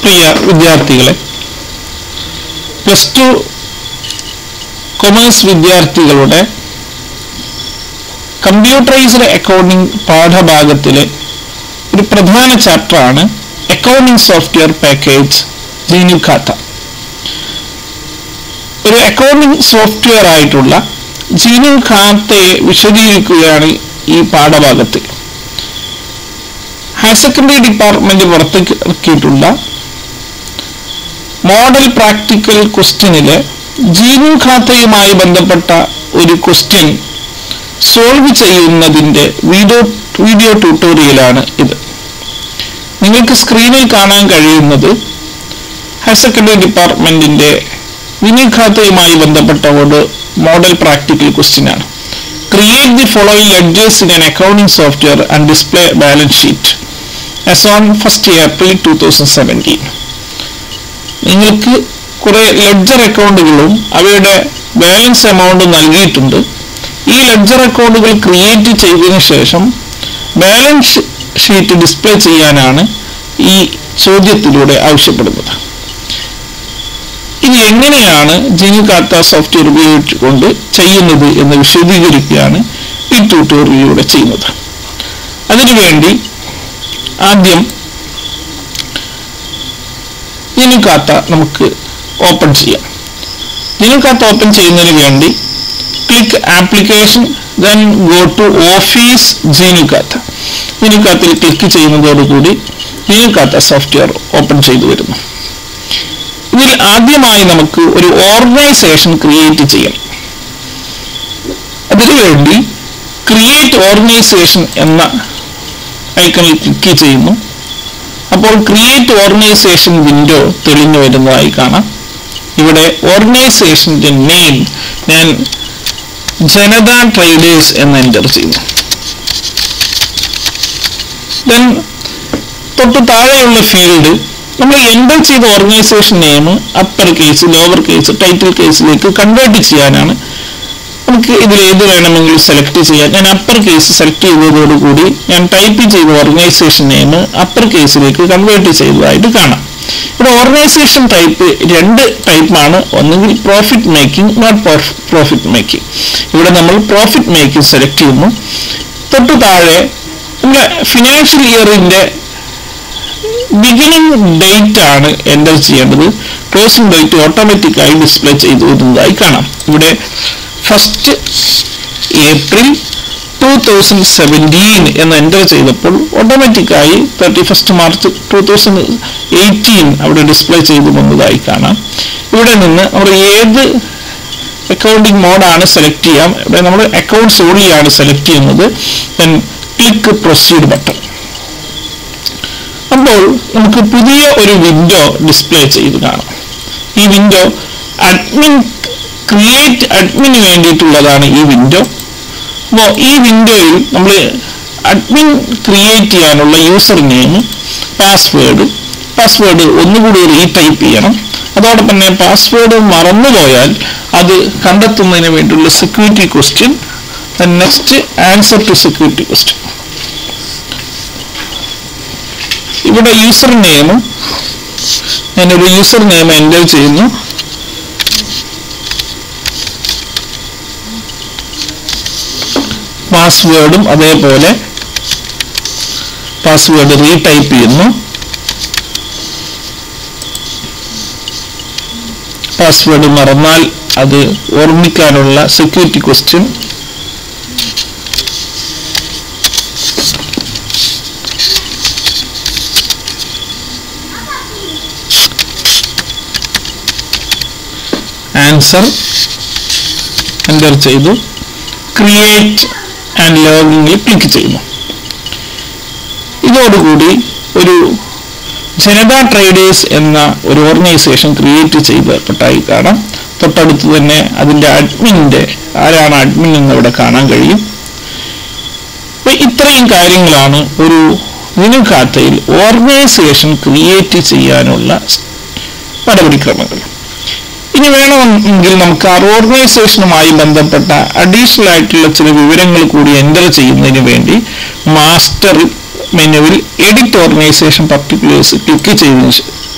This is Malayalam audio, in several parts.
പ്രിയ വിദ്യാർത്ഥികളെ പ്ലസ് ടു കൊമേഴ്സ് വിദ്യാർത്ഥികളുടെ കമ്പ്യൂട്ടറൈസ്ഡ് അക്കൗണ്ടിംഗ് പാഠഭാഗത്തിലെ ഒരു പ്രധാന ചാപ്റ്ററാണ് accounting software package GNUKhata ഒരു അക്കൗണ്ടിംഗ് സോഫ്റ്റ്വെയർ ആയിട്ടുള്ള ജീനു ഖാത്തയെ വിശദീകരിക്കുകയാണ് ഈ പാഠഭാഗത്തിൽ ഹയർ സെക്കൻഡറി ഡിപ്പാർട്ട്മെന്റ് പുറത്തിറക്കിയിട്ടുള്ള മോഡൽ പ്രാക്ടിക്കൽ ക്വസ്റ്റ്യനിലെ ജീവൻ ഖാത്തയുമായി ബന്ധപ്പെട്ട ഒരു ക്വസ്റ്റ്യൻ സോൾവ് ചെയ്യുന്നതിൻ്റെ വീഡിയോ വീഡിയോ ട്യൂട്ടോറിയലാണ് ഇത് നിങ്ങൾക്ക് സ്ക്രീനിൽ കാണാൻ കഴിയുന്നത് ഹയർ സെക്കൻഡറി ഡിപ്പാർട്ട്മെന്റിന്റെ വിനയ് ഖാത്തയുമായി ബന്ധപ്പെട്ട ഒരു മോഡൽ പ്രാക്ടിക്കൽ ക്വസ്റ്റ്യൻ ആണ് create the following ledgers in an accounting software and display balance sheet as on first April two thousand seventeen നിങ്ങൾക്ക് കുറെ ലെഡ്ജർ അക്കൗണ്ടുകളും അവയുടെ ബാലൻസ് എമൗണ്ട് നൽകിയിട്ടുണ്ട് ഈ ലെഡ്ജർ അക്കൗണ്ടുകൾ ക്രിയേറ്റ് ചെയ്തതിനു ശേഷം ബാലൻസ് ഷീറ്റ് ഡിസ്പ്ലേ ചെയ്യാനാണ് ഈ ചോദ്യത്തിലൂടെ ആവശ്യപ്പെടുന്നത് ഇത് എങ്ങനെയാണ് ജിനികാത്ത സോഫ്റ്റ്വെയർ ഉപയോഗിച്ചുകൊണ്ട് ചെയ്യുന്നത് എന്ന് വിശദീകരിക്കുകയാണ് ഈ ട്യൂട്ടോറിയലിലൂടെ ചെയ്യുന്നത് അതിനുവേണ്ടി ആദ്യം ജിനുക്കാത്ത നമുക്ക് ഓപ്പൺ ചെയ്യാം ജിനുക്കാത്ത ഓപ്പൺ ചെയ്യുന്നതിന് വേണ്ടി click application then go to office GNUKhata ജിനുക്കാത്തിൽ ക്ലിക്ക് ചെയ്യുന്നതോടുകൂടി ജിനുക്കാത്ത സോഫ്റ്റ്വെയർ ഓപ്പൺ ചെയ്തു വരുന്നു ഇതിൽ ആദ്യമായി നമുക്ക് ഒരു ഓർഗനൈസേഷൻ ക്രിയേറ്റ് ചെയ്യണം അതിനുവേണ്ടി ക്രിയേറ്റ് ഓർഗനൈസേഷൻ എന്ന ഐക്കണിൽ ക്ലിക്ക് ചെയ്യുന്നു അപ്പോൾ ക്രിയേറ്റ് ഓർഗനൈസേഷൻ വിൻഡോ തെളിഞ്ഞു വരുന്നതായി കാണാം ഇവിടെ ഓർഗനൈസേഷന്റെ നെയിം ഞാൻ ജനത ട്രേഡേഴ്സ് എന്ന് എൻ്റർ ചെയ്യുന്നു ദെൻ തൊട്ട് താഴെയുള്ള ഫീൽഡ് നമ്മൾ എൻ്റർ ചെയ്ത organisation name upper case lower case title കേസിലേക്ക് കൺവേർട്ട് ചെയ്യാനാണ് നമുക്ക് ഇതിൽ ഏത് വേണമെങ്കിലും സെലക്ട് ചെയ്യാം ഞാൻ അപ്പർ കേസ് സെലക്ട് ചെയ്തതോടുകൂടി ഞാൻ ടൈപ്പ് ചെയ്ത ഓർഗനൈസേഷൻ നെയിം അപ്പർ കേസിലേക്ക് കൺവേർട്ട് ചെയ്തതായിട്ട് കാണാം ഇവിടെ ഓർഗനൈസേഷൻ ടൈപ്പ് രണ്ട് ടൈപ്പാണ് ഒന്നുകിൽ profit making not profit making ഇവിടെ നമ്മൾ പ്രോഫിറ്റ് മേക്കിംഗ് സെലക്ട് ചെയ്യുന്നു തൊട്ട് താഴെ നമ്മുടെ ഫിനാൻഷ്യൽ ഇയറിന്റെ ബിഗിനിങ് ഡേറ്റ് ആണ് എൻ്റർ ചെയ്യേണ്ടത് ക്ലോസിംഗ് ഡേറ്റ് ഓട്ടോമാറ്റിക്കായി ഡിസ്പ്ലേ ചെയ്തു വരുന്നതായി കാണാം ഇവിടെ first April two thousand seventeen എന്ന് എൻ്റർ ചെയ്തപ്പോൾ ഓട്ടോമാറ്റിക്കായി thirty first March two thousand eighteen അവിടെ ഡിസ്പ്ലേ ചെയ്തു വന്നതായി കാണാം ഇവിടെ നിന്ന് നമ്മൾ ഏത് അക്കൗണ്ടിങ് മോഡാണ് സെലക്ട് ചെയ്യാം ഇവിടെ നമ്മൾ അക്കൗണ്ട്സ് ഓൺലിയാണ് സെലക്ട് ചെയ്യുന്നത് ദെൻ ക്ലിക്ക് പ്രൊസീഡ് ബട്ടൺ അപ്പോൾ നമുക്ക് പുതിയ ഒരു വിൻഡോ ഡിസ്പ്ലേ ചെയ്ത് കാണാം ഈ വിൻഡോ അഡ്മിൻ ക്രിയേറ്റ് അഡ്മിന് വേണ്ടിയിട്ടുള്ളതാണ് ഈ വിൻഡോ അപ്പോൾ ഈ വിൻഡോയിൽ നമ്മൾ അഡ്മിൻ ക്രിയേറ്റ് ചെയ്യാനുള്ള യൂസർ നെയിം പാസ്വേഡ് പാസ്വേഡ് ഒന്നുകൂടി റീടൈപ്പ് ചെയ്യണം അതോടൊപ്പം തന്നെ പാസ്വേഡ് മറന്നുപോയാൽ അത് കണ്ടെത്തുന്നതിന് വേണ്ടിയുള്ള security question next answer to security question ഇവിടെ യൂസർ നെയിം ഞാനൊരു യൂസർ നെയിം എൻ്റർ ചെയ്യുന്നു പാസ്വേഡും അതേപോലെ പാസ്വേഡ് റീടൈപ്പ് ചെയ്യുന്നു പാസ്വേഡ് മറന്നാൽ അത് ഓർമ്മിക്കാനുള്ള സെക്യൂരിറ്റി ക്വസ്റ്റ്യൻ ആൻസർ എൻ്റർ ചെയ്തു ക്രിയേറ്റ് ആൻഡ് ലോഗിങ്ങിൽ ക്ലിക്ക് ചെയ്യുന്നു ഇതോടുകൂടി ഒരു ജനത ട്രേഡേഴ്സ് എന്ന ഒരു ഓർഗനൈസേഷൻ ക്രിയേറ്റ് ചെയ്തപ്പെട്ടായി കാണാം തൊട്ടടുത്ത് തന്നെ അതിൻ്റെ അഡ്മിൻ്റെ ആരാണ് അഡ്മിൻ എന്ന് ഇവിടെ കാണാൻ കഴിയും അപ്പൊ ഇത്രയും കാര്യങ്ങളാണ് ഒരു വിനുഖാത്തയിൽ ഓർഗനൈസേഷൻ ക്രിയേറ്റ് ചെയ്യാനുള്ള നടപടിക്രമങ്ങൾ ഇനി വേണമെങ്കിൽ നമുക്ക് ആ ഓർഗനൈസേഷനുമായി ബന്ധപ്പെട്ട അഡീഷണൽ ആയിട്ടുള്ള ചില വിവരങ്ങൾ കൂടി എൻ്റർ ചെയ്യുന്നതിന് വേണ്ടി മാസ്റ്റർ മെനുവിൽ എഡിറ്റ് ഓർഗനൈസേഷൻ പർട്ടിക്കുലേഴ്സ് ക്ലിക്ക് ചെയ്തതിന്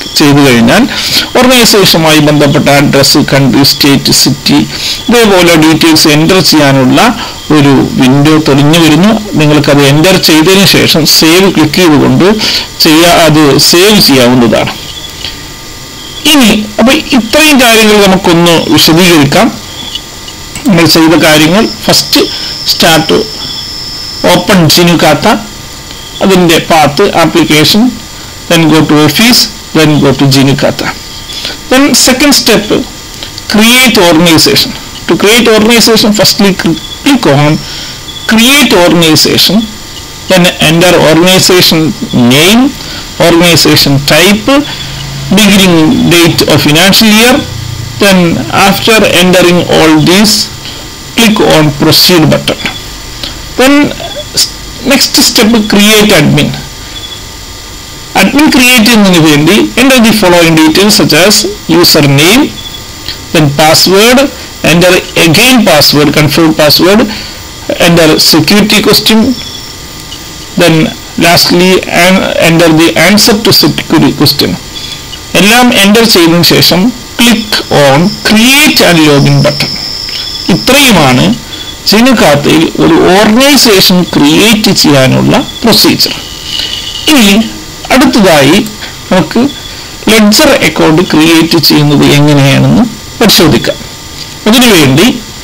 ചെയ്തു കഴിഞ്ഞാൽ ഓർഗനൈസേഷനുമായി ബന്ധപ്പെട്ട അഡ്രസ്സ് കൺട്രി സ്റ്റേറ്റ് സിറ്റി ഇതേപോലെ ഡീറ്റെയിൽസ് എൻ്റർ ചെയ്യാനുള്ള ഒരു വിൻഡോ തെളിഞ്ഞു വരുന്നു നിങ്ങൾക്കത് എൻ്റർ ചെയ്തതിന് ശേഷം സേവ് ക്ലിക്ക് ചെയ്തുകൊണ്ട് ചെയ്യാ അത് സേവ് ചെയ്യാവുന്നതാണ് ഇനി അപ്പൊ ഇത്രയും കാര്യങ്ങൾ നമുക്കൊന്ന് വിശദീകരിക്കാം നമ്മൾ ചെയ്ത കാര്യങ്ങൾ ഫസ്റ്റ് സ്റ്റാർട്ട് ഓപ്പൺ ജിനുകാത്ത അതിൻ്റെ path application then go to office then go to GNUKhata then second step create organization to create organization firstly cl- click on create organization then enter organization name organization type beginning date of financial year then after entering all these click on proceed button then s- next step create admin admin create ചെയ്യുന്നതിന് വേണ്ടി enter the following details such as user name then password enter again password confirm password enter security question then lastly an- enter the answer to security question എല്ലാം എൻ്റർ ചെയ്തതിനു ശേഷം click on create and login button ഇത്രയുമാണ് ജിനുഖാത്തയിൽ ഒരു ഓർഗനൈസേഷൻ ക്രിയേറ്റ് ചെയ്യാനുള്ള പ്രൊസീജിയർ ഇനി അടുത്തതായി നമുക്ക് ലെഡ്ജർ അക്കൗണ്ട് ക്രിയേറ്റ് ചെയ്യുന്നത് എങ്ങനെയാണെന്ന് പരിശോധിക്കാം അതിനുവേണ്ടി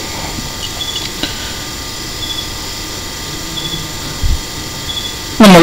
നമ്മൾ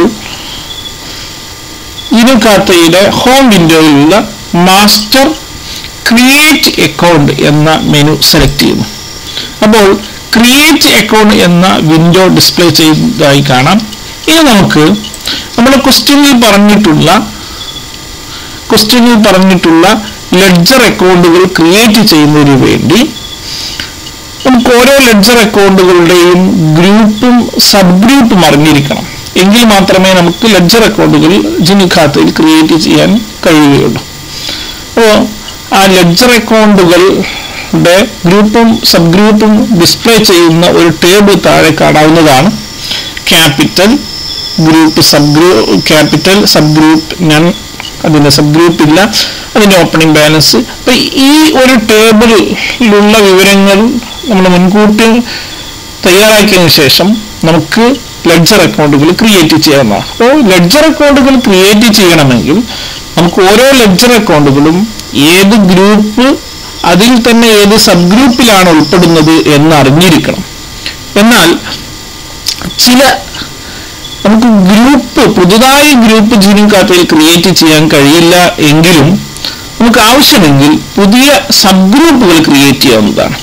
ജിനുഖാത്തയുടെ ഹോം വിൻഡോയിലുള്ള മാസ്റ്റർ ക്രിയേറ്റ് അക്കൗണ്ട് എന്ന മെനു സെലക്ട് ചെയ്യുന്നു അപ്പോൾ ക്രിയേറ്റ് അക്കൗണ്ട് എന്ന വിൻഡോ ഡിസ്പ്ലേ ചെയ്തതായി കാണാം ഇനി നമുക്ക് നമ്മുടെ ക്വസ്റ്റ്യനിൽ പറഞ്ഞിട്ടുള്ള ക്വസ്റ്റ്യനിൽ പറഞ്ഞിട്ടുള്ള ലെഡ്ജർ അക്കൗണ്ടുകൾ ക്രിയേറ്റ് ചെയ്യുന്നതിന് വേണ്ടി നമുക്ക് ഓരോ ലെഡ്ജർ അക്കൗണ്ടുകളുടെയും ഗ്രൂപ്പും സബ് ഗ്രൂപ്പും അറിഞ്ഞിരിക്കണം എങ്കിൽ മാത്രമേ നമുക്ക് ലെഡ്ജർ അക്കൗണ്ടുകൾ ജിനി ഖാത്തയിൽ ക്രിയേറ്റ് ചെയ്യാൻ കഴിയുകയുള്ളൂ അപ്പോൾ ആ ലെഡ്ജർ അക്കൗണ്ടുകളുടെ ഗ്രൂപ്പും സബ് ഗ്രൂപ്പും ഡിസ്പ്ലേ ചെയ്യുന്ന ഒരു ടേബിൾ താഴെ കാണാവുന്നതാണ് capital group sub group capital sub group none അതിൻ്റെ സബ് ഗ്രൂപ്പ് ഇല്ല അതിൻ്റെ ഓപ്പണിംഗ് ബാലൻസ് അപ്പം ഈ ഒരു ടേബിളിലുള്ള വിവരങ്ങൾ നമ്മൾ മുൻകൂട്ടി തയ്യാറാക്കിയതിനു ശേഷം നമുക്ക് ലെഡ്ജർ അക്കൗണ്ടുകൾ ക്രിയേറ്റ് ചെയ്യാവുന്നതാണ് അപ്പോൾ ലെഡ്ജർ അക്കൗണ്ടുകൾ ക്രിയേറ്റ് ചെയ്യണമെങ്കിൽ നമുക്ക് ഓരോ ലെഡ്ജർ അക്കൗണ്ടുകളും ഏത് ഗ്രൂപ്പ് അതിൽ തന്നെ ഏത് സബ് ഗ്രൂപ്പിലാണ് ഉൾപ്പെടുന്നത് എന്ന് അറിഞ്ഞിരിക്കണം എന്നാൽ ചില നമുക്ക് ഗ്രൂപ്പ് പുതുതായി ഗ്രൂപ്പ് ജീനും കാത്തയിൽ ക്രിയേറ്റ് ചെയ്യാൻ കഴിയില്ല എങ്കിലും നമുക്ക് ആവശ്യമെങ്കിൽ പുതിയ സബ് ഗ്രൂപ്പുകൾ ക്രിയേറ്റ് ചെയ്യാവുന്നതാണ്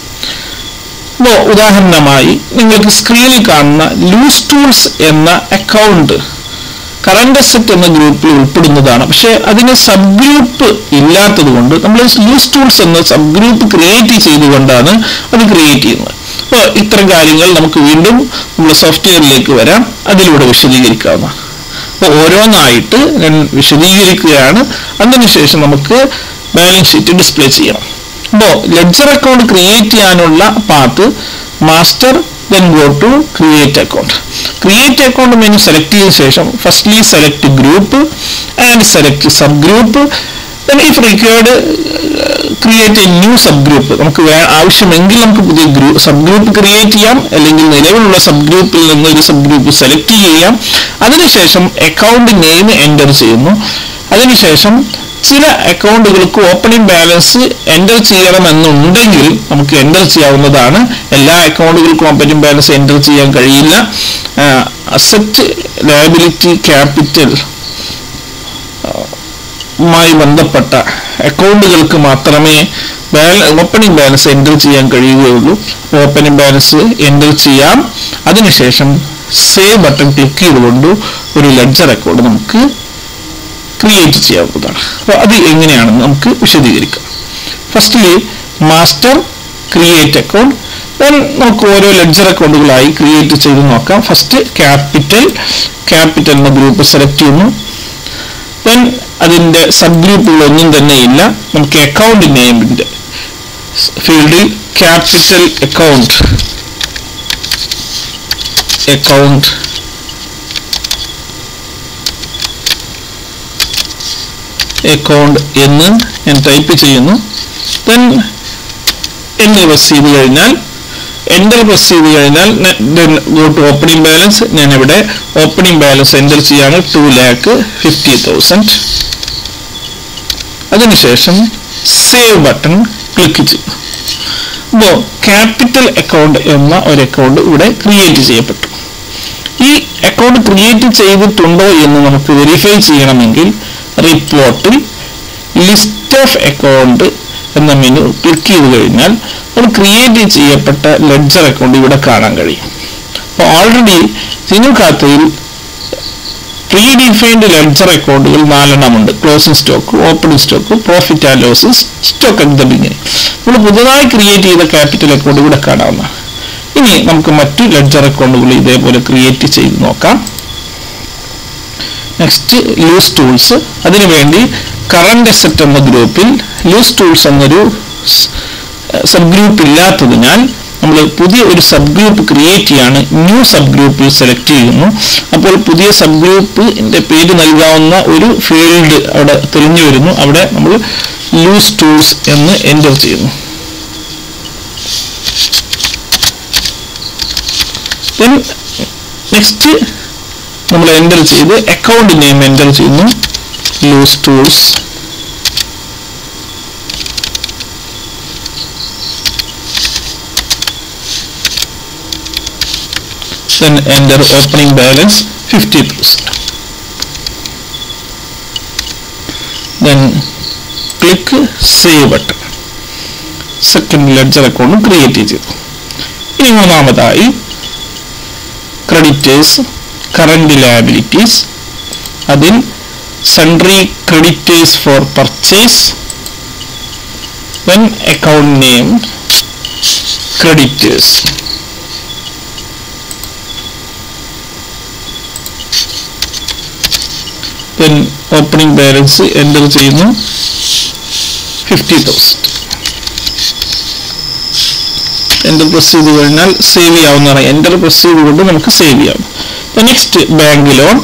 ഇപ്പോൾ ഉദാഹരണമായി നിങ്ങൾക്ക് സ്ക്രീനിൽ കാണുന്ന ലൂസ് ടൂൾസ് എന്ന അക്കൗണ്ട് കറണ്ട് അസറ്റ് എന്ന ഗ്രൂപ്പിൽ ഉൾപ്പെടുന്നതാണ് പക്ഷേ അതിന് സബ് ഗ്രൂപ്പ് ഇല്ലാത്തത് കൊണ്ട് നമ്മൾ ലൂസ് ടൂൾസ് എന്ന സബ് ഗ്രൂപ്പ് ക്രിയേറ്റ് ചെയ്തുകൊണ്ടാണ് അത് ക്രിയേറ്റ് ചെയ്യുന്നത് അപ്പോൾ ഇത്തരം കാര്യങ്ങൾ നമുക്ക് വീണ്ടും നമ്മൾ സോഫ്റ്റ്വെയറിലേക്ക് വരാം അതിലൂടെ വിശദീകരിക്കാവുന്നതാണ് അപ്പോൾ ഓരോന്നായിട്ട് ഞാൻ വിശദീകരിക്കുകയാണ് അതിനുശേഷം നമുക്ക് ബാലൻസ് ഷീറ്റ് ഡിസ്പ്ലേ ചെയ്യണം അപ്പോൾ ലെഡ്ജർ അക്കൗണ്ട് ക്രിയേറ്റ് ചെയ്യാനുള്ള path master then go to create account create account menu select ചെയ്ത ശേഷം firstly select group and select sub group then if required create a new sub group നമുക്ക് വേ- ആവശ്യമെങ്കിൽ നമുക്ക് പുതിയ ഗ്രൂപ്പ് സബ് ഗ്രൂപ്പ് ക്രിയേറ്റ് ചെയ്യാം അല്ലെങ്കിൽ നിലവിലുള്ള സബ് ഗ്രൂപ്പിൽ നിന്ന് ഒരു സബ് ഗ്രൂപ്പ് സെലക്ട് ചെയ്യാം അതിനുശേഷം അക്കൗണ്ട് നെയിം എൻ്റർ ചെയ്യുന്നു അതിനുശേഷം ചില അക്കൗണ്ടുകൾക്ക് ഓപ്പണിംഗ് ബാലൻസ് എൻ്റർ ചെയ്യണമെന്നുണ്ടെങ്കിൽ നമുക്ക് എൻ്റർ ചെയ്യാവുന്നതാണ് എല്ലാ അക്കൗണ്ടുകൾക്കും ഓപ്പണിംഗ് ബാലൻസ് എൻ്റർ ചെയ്യാൻ കഴിയില്ല അസറ്റ് ലയബിലിറ്റി ക്യാപിറ്റൽ മായി ബന്ധപ്പെട്ട അക്കൗണ്ടുകൾക്ക് മാത്രമേ ഓപ്പണിംഗ് ബാലൻസ് എൻ്റർ ചെയ്യാൻ കഴിയുകയുള്ളൂ ഓപ്പണിംഗ് ബാലൻസ് എൻ്റർ ചെയ്യാം അതിനുശേഷം സേവ് ബട്ടൺ ക്ലിക്ക് ചെയ്തുകൊണ്ട് ഒരു ലെഡ്ജർ അക്കൗണ്ട് നമുക്ക് ക്രിയേറ്റ് ചെയ്യാവുന്നതാണ് അപ്പോൾ അത് എങ്ങനെയാണെന്ന് നമുക്ക് വിശദീകരിക്കാം firstly master create account then നമുക്ക് ഓരോ ലെഡ്ജർ അക്കൗണ്ടുകളായി ക്രിയേറ്റ് ചെയ്ത് നോക്കാം ഫസ്റ്റ് ക്യാപിറ്റൽ ക്യാപിറ്റൽ എന്ന ഗ്രൂപ്പ് സെലക്ട് ചെയ്യുന്നു ദെൻ അതിൻ്റെ സബ് ഗ്രൂപ്പുകളൊന്നും തന്നെ ഇല്ല നമുക്ക് അക്കൗണ്ട് നെയിമിൻ്റെ ഫീൽഡിൽ ക്യാപിറ്റൽ അക്കൗണ്ട് അക്കൗണ്ട് അക്കൗണ്ട് എന്ന് ഞാൻ ടൈപ്പ് ചെയ്യുന്നു ദെൻ എൻ്റർ പ്രസ് ചെയ്ത് കഴിഞ്ഞാൽ എൻ്റർ പ്രസ് ചെയ്ത് കഴിഞ്ഞാൽ ഗോ ടു ഓപ്പണിംഗ് ബാലൻസ് ഞാൻ ഇവിടെ ഓപ്പണിംഗ് ബാലൻസ് എൻ്റർ ചെയ്യാണ് ടു ലാക്ക് ഫിഫ്റ്റി തൗസൻഡ് അതിനുശേഷം സേവ് ബട്ടൺ ക്ലിക്ക് ചെയ്യും അപ്പോൾ ക്യാപിറ്റൽ അക്കൗണ്ട് എന്ന ഒരു അക്കൗണ്ട് ഇവിടെ ക്രിയേറ്റ് ചെയ്യപ്പെട്ടു ഈ അക്കൗണ്ട് ക്രിയേറ്റ് ചെയ്തിട്ടുണ്ടോ എന്ന് നമുക്ക് വെരിഫൈ ചെയ്യണമെങ്കിൽ റിപ്പോർട്ടിൽ ലിസ്റ്റ് ഓഫ് അക്കൗണ്ട് എന്ന മെനു ക്ലിക്ക് ചെയ്ത് കഴിഞ്ഞാൽ നമ്മൾ ക്രിയേറ്റ് ചെയ്യപ്പെട്ട ലെഡ്ജർ അക്കൗണ്ട് ഇവിടെ കാണാൻ കഴിയും അപ്പോൾ ഓൾറെഡി സിനു ഖാത്തയിൽ പ്രീ ഡിഫൈൻഡ് ലെഡ്ജർ അക്കൗണ്ടുകൾ നാലെണ്ണമുണ്ട് closing stock opening stock profit and losses stock at the beginning നമ്മൾ പുതുതായി ക്രിയേറ്റ് ചെയ്ത ക്യാപിറ്റൽ അക്കൗണ്ട് ഇവിടെ കാണാവുന്ന ഇനി നമുക്ക് മറ്റു ലെഡ്ജർ അക്കൗണ്ടുകൾ ഇതേപോലെ ക്രിയേറ്റ് ചെയ്ത് നോക്കാം നെക്സ്റ്റ് ലൂസ് ടൂൾസ് അതിനുവേണ്ടി കറണ്ട് അസറ്റ് എന്ന ഗ്രൂപ്പിൽ ലൂസ് ടൂൾസ് എന്നൊരു സബ് ഗ്രൂപ്പ് ഇല്ലാത്തതിനാൽ നമ്മൾ പുതിയ ഒരു സബ് ഗ്രൂപ്പ് ക്രിയേറ്റ് ചെയ്യാണ് ന്യൂ സബ് ഗ്രൂപ്പിൽ സെലക്ട് ചെയ്യുന്നു അപ്പോൾ പുതിയ സബ് ഗ്രൂപ്പിന്റെ പേര് നൽകാവുന്ന ഒരു ഫീൽഡ് അവിടെ തെളിഞ്ഞു വരുന്നു അവിടെ നമ്മൾ ലൂസ് ടൂൾസ് എന്ന് എൻ്റർ ചെയ്യുന്നു ദെൻ നെക്സ്റ്റ് നമ്മൾ എൻ്റർ ചെയ്ത് അക്കൗണ്ട് നെയിം എൻ്റർ ചെയ്യുന്നു loose tools then enter opening balance 50% then click save button second ledger account create ചെയ്തു ഇനി മൂന്നാമതായി ക്രെഡിറ്റേഴ്സ് കറണ്ട് ലയബിലിറ്റീസ് അതിൽ sundry creditors for purchase then account name creditors then opening balance enter ചെയ്യുന്നു ഫിഫ്റ്റി തൗസൻഡ് എൻ്റർ പ്രസ് ചെയ്ത് കഴിഞ്ഞാൽ സേവ് ചെയ്യാവുന്നതാണ് എൻ്റർ പ്രസ് ചെയ്തുകൊണ്ട് നമുക്ക് സേവ് ചെയ്യാം next bank loan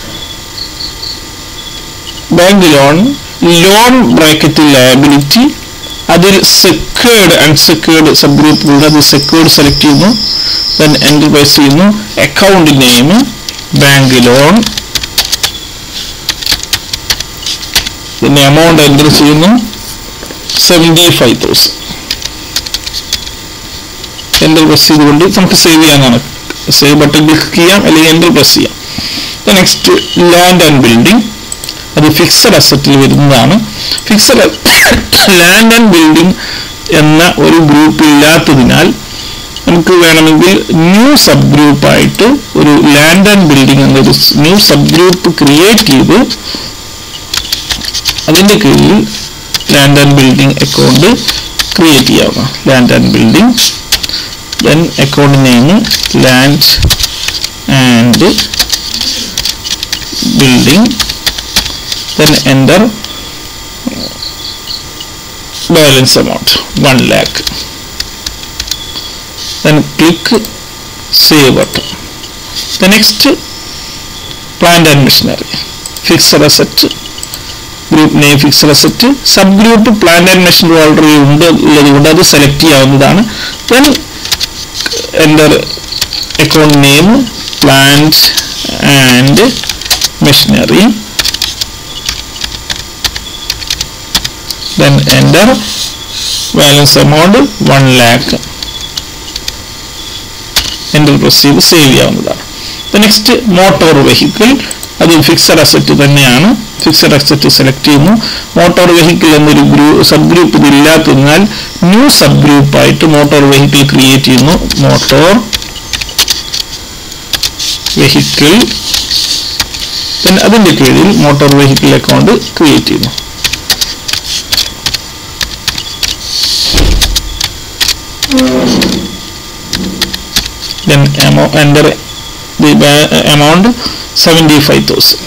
bank loan loan bracket liability അതിൽ സെക്യൂർഡ് അൺസെക്യൂർഡ് സബ് ഗ്രൂപ്പുകളുടെ അത് സെക്യൂർഡ് സെലക്ട് ചെയ്യുന്നു ദെൻ എൻ്റർ പ്രസ് ചെയ്യുന്നു അക്കൗണ്ട് നെയിം ബാങ്ക് ലോൺ പിന്നെ എമൗണ്ട് എൻ്റർ ചെയ്യുന്നു seventy five thousand enter press ചെയ്തുകൊണ്ട് നമുക്ക് സേവ് ചെയ്യാനാണ് സേവ് ബട്ടൺ ക്ലിക്ക് ചെയ്യാം അല്ലെങ്കിൽ എൻ്റർ പ്രസ് ചെയ്യാം നെക്സ്റ്റ് ലാൻഡ് ആൻഡ് ബിൽഡിംഗ് അത് ഫിക്സഡ് അസറ്റിൽ വരുന്നതാണ് ഫിക്സഡ് ലാൻഡ് ആൻഡ് ബിൽഡിംഗ് എന്ന ഒരു ഗ്രൂപ്പ് ഇല്ലാത്തതിനാൽ നമുക്ക് വേണമെങ്കിൽ ന്യൂ സബ് ഗ്രൂപ്പായിട്ട് ഒരു ലാൻഡ് ആൻഡ് ബിൽഡിംഗ് എന്നൊരു ന്യൂ സബ് ഗ്രൂപ്പ് ക്രിയേറ്റ് ചെയ്ത് അതിൻ്റെ കീഴിൽ land and building account create ചെയ്യാവുന്ന land and building then account name land and building then enter balance amount one lakh then click save button the next plant and machinery fixed asset group name fixed asset sub group plant and machinery already ഉണ്ട് ഉള്ളത് കൊണ്ട് അത് സെലക്ട് ചെയ്യാവുന്നതാണ് then enter account name plant and machinery then enter balance amount 1 lakh enter press ചെയ്ത് സേവ് ചെയ്യാവുന്നതാണ് നെക്സ്റ്റ് മോട്ടോർ വെഹിക്കിൾ അത് ഫിക്സഡ് അസറ്റ് തന്നെയാണ് ഫിക്സഡ് അസറ്റ് സെലക്ട് ചെയ്യുന്നു മോട്ടോർ വെഹിക്കിൾ എന്നൊരു ഗ്രൂ സബ് ഗ്രൂപ്പ് ഇതില്ലാത്തതിനാൽ ന്യൂ സബ് ഗ്രൂപ്പായിട്ട് മോട്ടോർ വെഹിക്കിൾ ക്രിയേറ്റ് ചെയ്യുന്നു മോട്ടോർ വെഹിക്കിൾ പിന്നെ അതിൻ്റെ കീഴിൽ മോട്ടോർ വെഹിക്കിൾ അക്കൗണ്ട് ക്രിയേറ്റ് ചെയ്യുന്നു then amount enter the ba- amount 75000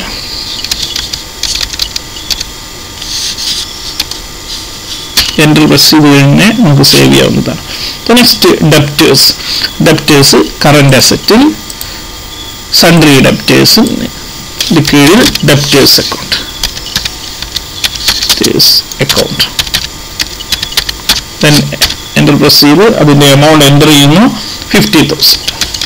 enter press ചെയ്ത് കഴിഞ്ഞാൽ നമുക്ക് സേവ് ചെയ്യാവുന്നതാണ് നെക്സ്റ്റ് ഡെപ്റ്റേഴ്സ് ഡെപ്റ്റേഴ്സ് കറണ്ട് അസറ്റിൽ സൺട്രി ഡെപ്റ്റേഴ്സ് കീഴിൽ debtors account creditors account then enter press ചെയ്ത് അതിൻ്റെ എമൗണ്ട് എൻ്റർ ചെയ്യുന്നു ഫിഫ്റ്റി തൗസൻഡ്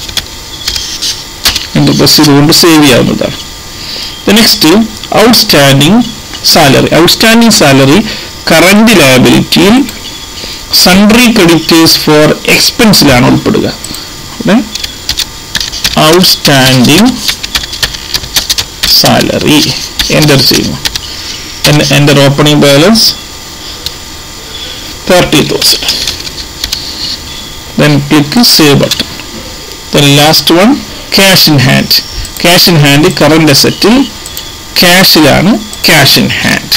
എൻ്റർ പ്രസ് ചെയ്തുകൊണ്ട് സേവ് ചെയ്യാവുന്നതാണ് next outstanding salary outstanding salary current ലയബിലിറ്റിയിൽ സൺട്രി ക്രെഡിറ്റേഴ്സ് ഫോർ എക്സ്പെൻസിലാണ് ഉൾപ്പെടുക ഇവിടെ ഔട്ട്സ്റ്റാൻഡിങ് സാലറി എൻ്റർ ചെയ്യുന്നു enter opening balance thirty thousand then click save button then last one cash in hand cash in hand current assetൽ ക്യാഷിലാണ് cash in hand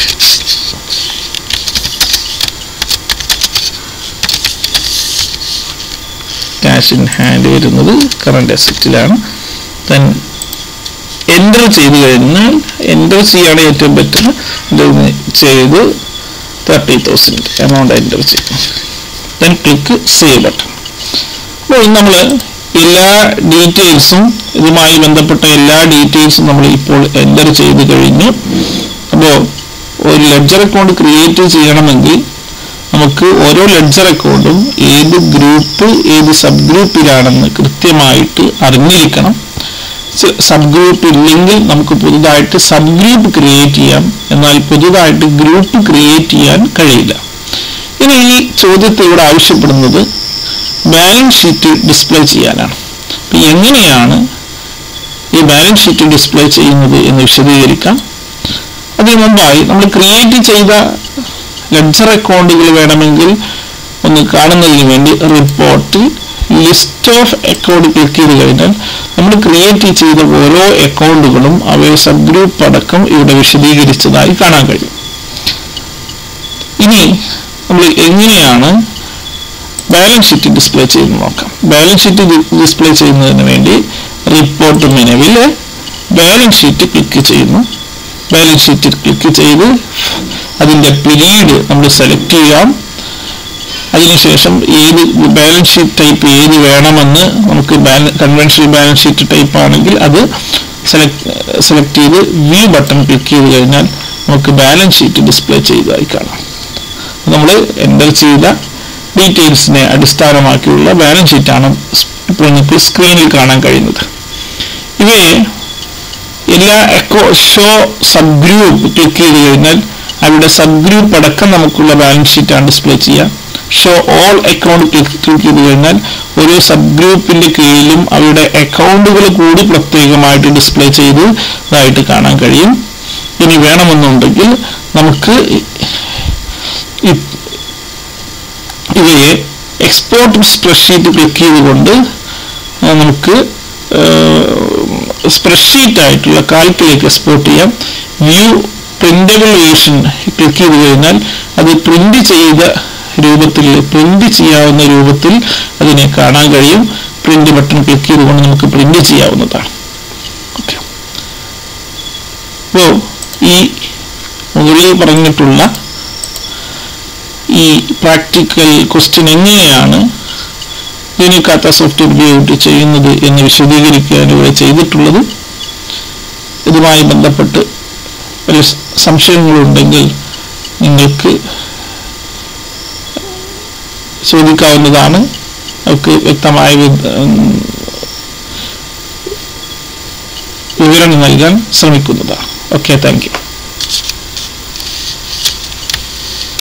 cash in hand വരുന്നത് കറണ്ട് അസറ്റിലാണ് then എൻ്റർ ചെയ്ത് കഴിഞ്ഞാൽ എൻ്റർ ചെയ്യാണ് ഏറ്റവും ബെറ്റർ എൻ്റർ ചെയ്ത് തേർട്ടി തൗസൻഡ് എമൗണ്ട് എൻ്റർ ചെയ്യും ദെൻ ക്ലിക്ക് സേവ് ബട്ടൺ അപ്പോൾ നമ്മൾ എല്ലാ ഡീറ്റെയിൽസും ഇതുമായി ബന്ധപ്പെട്ട എല്ലാ ഡീറ്റെയിൽസും നമ്മൾ ഇപ്പോൾ എൻ്റർ ചെയ്ത് കഴിഞ്ഞു അപ്പോൾ ഒരു ലെഡ്ജർ അക്കൗണ്ട് ക്രിയേറ്റ് ചെയ്യണമെങ്കിൽ നമുക്ക് ഓരോ ലെഡ്ജർ അക്കൗണ്ടും ഏത് ഗ്രൂപ്പ് ഏത് സബ് ഗ്രൂപ്പിലാണെന്ന് കൃത്യമായിട്ട് അറിഞ്ഞിരിക്കണം സബ് ഗ്രൂപ്പ് ഇല്ലെങ്കിൽ നമുക്ക് പുതുതായിട്ട് സബ് ഗ്രൂപ്പ് ക്രിയേറ്റ് ചെയ്യാം എന്നാൽ പുതുതായിട്ട് ഗ്രൂപ്പ് ക്രിയേറ്റ് ചെയ്യാൻ കഴിയില്ല ഇനി ഈ ചോദ്യത്തിൽ ഇവിടെ ആവശ്യപ്പെടുന്നത് ബാലൻസ് ഷീറ്റ് ഡിസ്പ്ലേ ചെയ്യാനാണ് അപ്പൊ എങ്ങനെയാണ് ഈ ബാലൻസ് ഷീറ്റ് ഡിസ്പ്ലേ ചെയ്യുന്നത് എന്ന് വിശദീകരിക്കാം അതിനു മുമ്പായി നമ്മൾ ക്രിയേറ്റ് ചെയ്ത ലെഡ്ജർ അക്കൗണ്ടുകൾ വേണമെങ്കിൽ ഒന്ന് കാണുന്നതിന് വേണ്ടി റിപ്പോർട്ടിൽ ലിസ്റ്റ് ഓഫ് അക്കൗണ്ട് ക്ലിക്ക് ചെയ്ത് കഴിഞ്ഞാൽ നമ്മൾ ക്രിയേറ്റ് ചെയ്ത ഓരോ അക്കൗണ്ടുകളും അവയെ സബ് ഗ്രൂപ്പ് അടക്കം ഇവിടെ വിശദീകരിച്ചതായി കാണാൻ കഴിയും ഇനി നമ്മൾ എങ്ങനെയാണ് ബാലൻസ് ഷീറ്റ് ഡിസ്പ്ലേ ചെയ്യുന്നത് നോക്കാം ബാലൻസ് ഷീറ്റ് ഡിസ്പ്ലേ ചെയ്യുന്നതിന് വേണ്ടി റിപ്പോർട്ട് മെനുവിൽ ബാലൻസ് ഷീറ്റ് ക്ലിക്ക് ചെയ്യുന്നു ബാലൻസ് ഷീറ്റ് ക്ലിക്ക് ചെയ്ത് അതിൻ്റെ പീരീഡ് നമ്മൾ സെലക്ട് ചെയ്യാം അതിനുശേഷം ഏത് ബാലൻസ് ഷീറ്റ് ടൈപ്പ് ഏത് വേണമെന്ന് നമുക്ക് കൺവെൻഷണൽ ബാലൻസ് ഷീറ്റ് ടൈപ്പ് ആണെങ്കിൽ അത് സെലക്ട് സെലക്ട് ചെയ്ത് വ്യൂ ബട്ടൺ ക്ലിക്ക് ചെയ്ത് കഴിഞ്ഞാൽ നമുക്ക് ബാലൻസ് ഷീറ്റ് ഡിസ്പ്ലേ ചെയ്തതായി കാണാം നമ്മൾ എൻ്റർ ചെയ്ത ഡീറ്റെയിൽസിനെ അടിസ്ഥാനമാക്കിയുള്ള ബാലൻസ് ഷീറ്റാണ് ഇപ്പോൾ നിങ്ങൾക്ക് സ്ക്രീനിൽ കാണാൻ കഴിയുന്നത് ഇവയെ എല്ലാ എക്കോ ഷോ സബ് ഗ്രൂപ്പ് ക്ലിക്ക് ചെയ്ത് കഴിഞ്ഞാൽ അവിടെ സബ് ഗ്രൂപ്പ് അടക്കം നമുക്കുള്ള ബാലൻസ് ഷീറ്റാണ് ഡിസ്പ്ലേ ചെയ്യുക show all account click click ചെയ്ത് കഴിഞ്ഞാൽ ഓരോ സബ് ഗ്രൂപ്പിന്റെ കീഴിലും അവയുടെ അക്കൗണ്ടുകൾ കൂടി പ്രത്യേകമായിട്ട് ഡിസ്പ്ലേ ചെയ്തതായിട്ട് കാണാൻ കഴിയും ഇനി വേണമെന്നുണ്ടെങ്കിൽ നമുക്ക് ഇവയെ എക്സ്പോർട്ട് സ്പ്രെഡ്ഷീറ്റ് ക്ലിക്ക് ചെയ്തുകൊണ്ട് നമുക്ക് സ്പ്രെഡ്ഷീറ്റ് ആയിട്ടുള്ള കാൽക്കിലേക്ക് എക്സ്പോർട്ട് ചെയ്യാം വ്യൂ പ്രിന്റബിൾ വേർഷൻ ക്ലിക്ക് ചെയ്ത് കഴിഞ്ഞാൽ അത് പ്രിന്റ് ചെയ്ത രൂപത്തിൽ പ്രിന്റ് ചെയ്യാവുന്ന രൂപത്തിൽ അതിനെ കാണാൻ കഴിയും പ്രിന്റ് ബട്ടൺ ക്ലിക്ക് ചെയ്തുകൊണ്ട് നമുക്ക് പ്രിന്റ് ചെയ്യാവുന്നതാണ് ഓക്കെ അപ്പോൾ ഈ മുകളിൽ പറഞ്ഞിട്ടുള്ള ഈ പ്രാക്ടിക്കൽ ക്വസ്റ്റ്യൻ എങ്ങനെയാണ് യൂണിക്കാത്ത സോഫ്റ്റ്വെയർ ഉപയോഗിച്ച് ചെയ്യുന്നത് എന്ന് വിശദീകരിക്കാൻ ഇവിടെ ചെയ്തിട്ടുള്ളത് ഇതുമായി ബന്ധപ്പെട്ട് വല്ല സംശയങ്ങളുണ്ടെങ്കിൽ നിങ്ങൾക്ക് ചോദിക്കാവുന്നതാണ് നമുക്ക് വ്യക്തമായ വിവരണം നൽകാൻ ശ്രമിക്കുന്നതാണ് ഓക്കെ താങ്ക് യു